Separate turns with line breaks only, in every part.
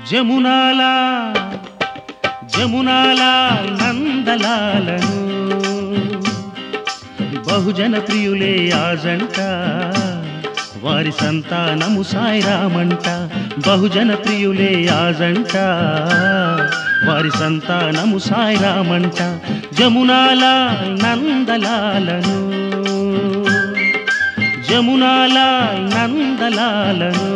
జమునాల జమునాల నందలాలను బహుజన ప్రియులే ఆజంట వారి సంతానము సాయిరామంట బహుజన ప్రియులే ఆజంట వారి సంతానము సాయిరామంట జమునాల నందలాలను జమునాల నందలాలను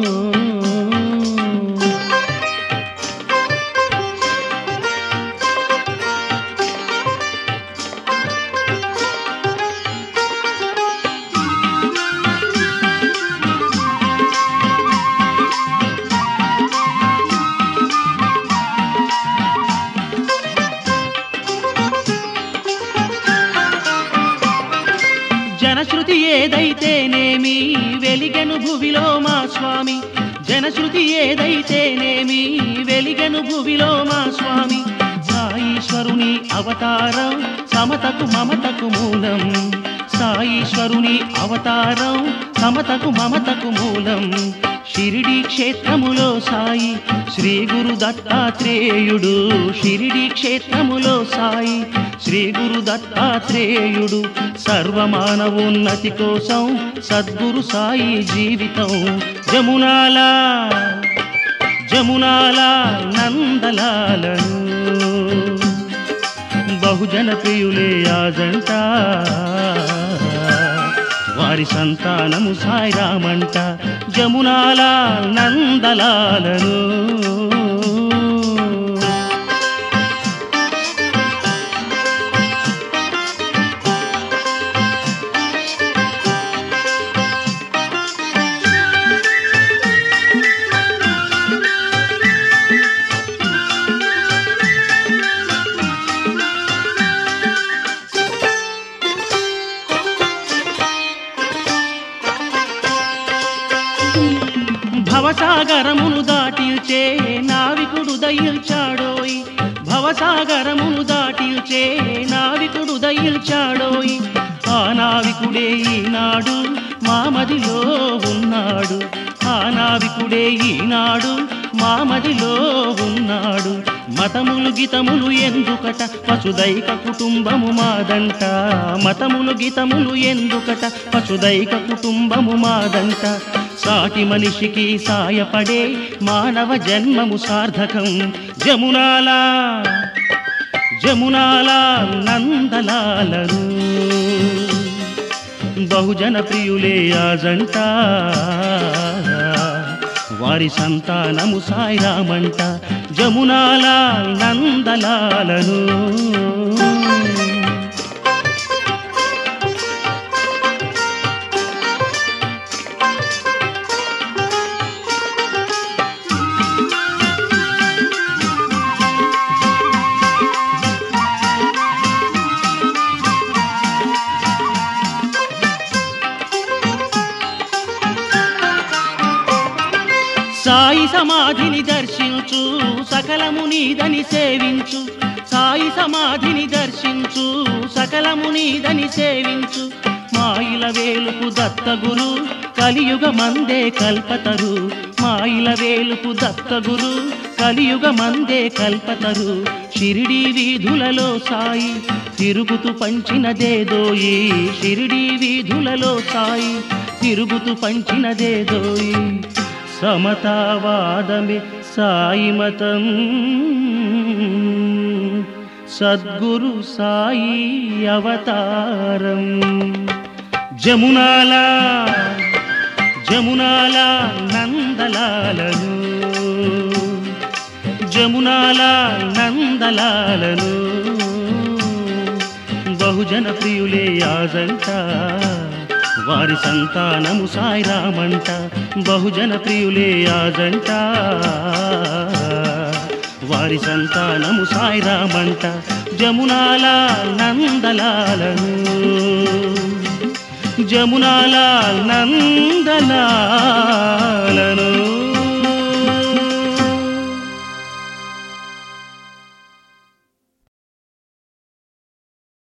జనశ్రుతి ఏదైతేనేమి వెలిగెను భువిలో మా స్వామి జనశ్రుతి ఏదైతేనేమి వెలిగెను భువిలో మా స్వామి సాయీశ్వరుని అవతారం సమతకు మమతకు మూలం సాయీశ్వరుని అవతారం సమతకు మమతకు మూలం షిరిడి క్షేత్రములో సాయి శ్రీ గురు దత్తాత్రేయుడు షిరిడి క్షేత్రములో సాయి శ్రీ గురు దత్తాత్రేయుడు సర్వమానవోన్నతి కోసం సద్గురు సాయి జీవితం జమునాల జమునాల నందలాలను బహుజన ప్రియులే ఆజంట వారి సంతానము సాయిరామంట జమునాల నందలాలను భవసాగరమును దాటిల్చే నావికుడు దయిల్చాడోయ్ భవసాగరమును దాటిల్చే నావికుడు దయిల్చాడోయ్ ఆ నావికుడే ఈనాడు మామదిలో ఉన్నాడు ఆ నావికుడే ఈనాడు మామదిలో ఉన్నాడు మతములు గితములు ఎందుకట పశుదైక కుటుంబము మాదంట మతములు గితములు ఎందుకట పశుదైక కుటుంబము మాదంట సాటి మనిషికి సాయపడే మానవ జన్మము సార్థకం జమునాల జమునాల నందలాలను బహుజన ప్రియులే ఆజంట వారి సంతానము సాయిరామంట జమునాల నందలాలను సాయి సమాధిని దర్శించు సకలము నీదని సేవించు సాయి సమాధిని దర్శించు సకలము నీదని సేవించు మాయిల వేలుపు దత్తగురు కలియుగ మందే కల్పతరు మాయిల వేలుపు దత్తగురు కలియుగ మందే కల్పతరు షిరిడి వీధులలో సాయి తిరుగుతూ పంచినదేదోయి షిరిడి వీధులలో సాయి తిరుగుతూ పంచినదేదోయి సమతావాదమే సాయి మతం సద్గురు సాయి అవతారం జమునాల జమునాల నందలాలను జమునాల నందలాలను బహుజన ప్రియులే ఆజంట వారి సంతానము సాయిరామంట బహుజన ప్రియులే ఆజంట వారి సంతానము సాయిరామంట జమునాల నందలాలను జమునాల నందలాలను